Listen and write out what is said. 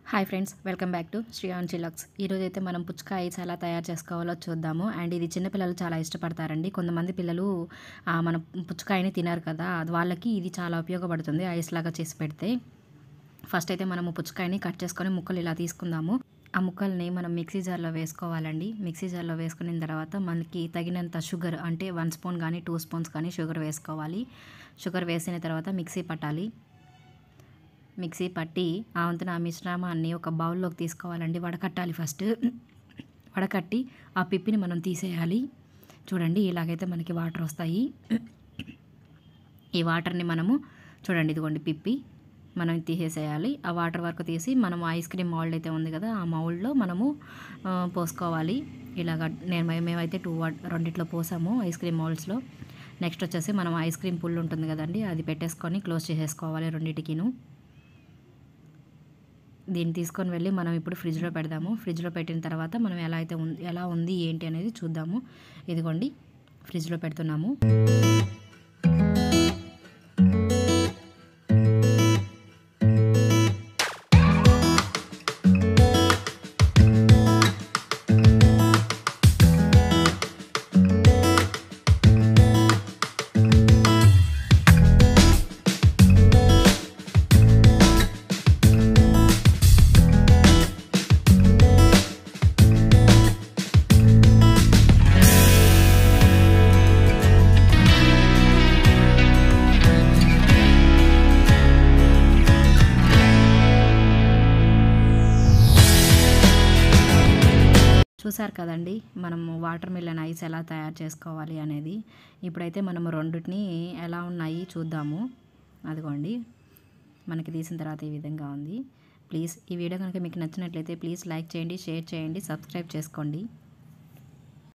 hi friends welcome back to Shreyan చిలక్స్ ఈరోజు అయితే మనం పుచ్చకాయ ఐస్ ఎలా తయారు చేసుకోవాలో చూద్దాము అండ్ ఇది చిన్నపిల్లలు చాలా ఇష్టపడతారండి కొంతమంది పిల్లలు ఆ, మన పుచ్చకాయని తినారు కదా అది వాళ్ళకి ఇది చాలా ఉపయోగపడుతుంది ఐస్ లాగా చేసి పెడితే ఫస్ట్ అయితే మనము పుచ్చకాయని కట్ చేసుకొని ముక్కలు ఇలా తీసుకుందాము ఆ ముక్కల్ని మనం మిక్సీ జార్లో వేసుకోవాలండి మిక్సీ జార్లో వేసుకున్న తర్వాత మనకి తగినంత షుగర్ అంటే వన్ స్పూన్ కానీ టూ స్పూన్స్ కానీ షుగర్ వేసుకోవాలి షుగర్ వేసిన తర్వాత మిక్సీ పట్టాలి మిక్సీ పట్టి ఆ వంతున ఆ మిశ్రమాన్ని ఒక బౌల్లోకి తీసుకోవాలండి వడకట్టాలి ఫస్ట్ వడకట్టి ఆ పిప్పిని మనం తీసేయాలి చూడండి ఇలాగైతే మనకి వాటర్ వస్తాయి ఈ వాటర్ని మనము చూడండి ఇదిగోండి పిప్పి మనం తీసేసేయాలి ఆ వాటర్ వరకు తీసి మనం ఐస్ క్రీమ్ మౌల్డ్ అయితే ఉంది కదా ఆ మౌల్డ్లో మనము ఆ, పోసుకోవాలి ఇలాగ నేను మే- మేమైతే టూ వాట్ రెండిట్లో పోసాము ఐస్ క్రీమ్ మౌల్డ్స్లో నెక్స్ట్ వచ్చేసి మనం ఐస్ క్రీమ్ పుల్ ఉంటుంది కదండి అది పెట్టేసుకొని క్లోజ్ చేసేసుకోవాలి రెండింటికిను దీన్ని తీసుకొని వెళ్ళి మనం ఇప్పుడు ఫ్రిడ్జ్లో పెడదాము ఫ్రిడ్జ్లో పెట్టిన తర్వాత మనం ఎలా అయితే ఉంది ఎలా ఉంది ఏంటి అనేది చూద్దాము ఇదిగోండి ఫ్రిడ్జ్లో పెడుతున్నాము చూసారు కదండి మనము వాటర్ మిలన్ ఐస్ ఎలా తయారు చేసుకోవాలి అనేది ఇప్పుడైతే మనము రెండింటిని ఎలా ఉన్నాయి చూద్దాము అదిగోండి మనకి తీసిన తర్వాత ఈ విధంగా ఉంది ప్లీజ్ ఈ వీడియో కనుక మీకు నచ్చినట్లయితే ప్లీజ్ లైక్ చేయండి షేర్ చేయండి సబ్స్క్రైబ్ చేసుకోండి